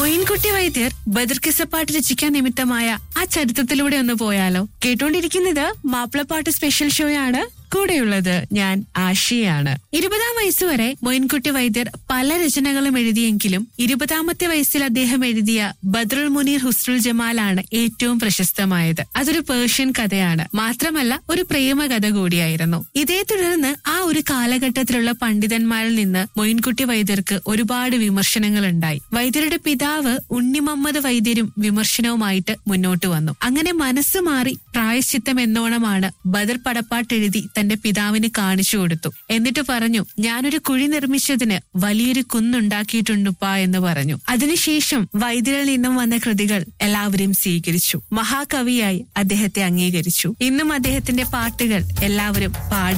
മൊയിൻകുട്ടി വൈദ്യർ ബദർക്കിസപ്പാട്ട് രചിക്കാൻ നിമിത്തമായ ആ ചരിത്രത്തിലൂടെ ഒന്ന് പോയാലോ കേട്ടോണ്ടിരിക്കുന്നത് മാപ്പിളപ്പാട്ട് സ്പെഷ്യൽ ഷോയാണ് കൂടെയുള്ളത് ഞാൻ ആഷിയാണ് ഇരുപതാം വയസ്സുവരെ മൊയിൻകുട്ടി വൈദ്യർ പല രചനകളും എഴുതിയെങ്കിലും ഇരുപതാമത്തെ വയസ്സിൽ അദ്ദേഹം എഴുതിയ ബദ്രുൽ മുനീർ ഹുസ്രുൽ ജമാലാണ് ഏറ്റവും പ്രശസ്തമായത് അതൊരു പേർഷ്യൻ കഥയാണ് മാത്രമല്ല ഒരു പ്രേമ കഥ കൂടിയായിരുന്നു ഇതേ തുടർന്ന് ആ ഒരു കാലഘട്ടത്തിലുള്ള പണ്ഡിതന്മാരിൽ നിന്ന് മൊയിൻകുട്ടി വൈദ്യർക്ക് ഒരുപാട് വിമർശനങ്ങൾ ഉണ്ടായി വൈദ്യരുടെ പിതാവ് ഉണ്ണി മുഹമ്മദ് വൈദ്യരും വിമർശനവുമായിട്ട് മുന്നോട്ട് വന്നു അങ്ങനെ മനസ്സ് മാറി പ്രായശ്ചിത്തം എന്നോണമാണ് ബദർ പടപ്പാട്ട് എഴുതി തന്റെ പിതാവിന് കാണിച്ചു കൊടുത്തു എന്നിട്ട് പറഞ്ഞു ഞാനൊരു കുഴി നിർമ്മിച്ചതിന് വലിയൊരു കുന്നുണ്ടാക്കിയിട്ടുണ്ടുപ്പാ എന്ന് പറഞ്ഞു അതിനുശേഷം വൈദ്യരിൽ നിന്നും വന്ന കൃതികൾ എല്ലാവരും സ്വീകരിച്ചു മഹാകവിയായി അദ്ദേഹത്തെ അംഗീകരിച്ചു ഇന്നും അദ്ദേഹത്തിന്റെ പാട്ടുകൾ എല്ലാവരും പാടി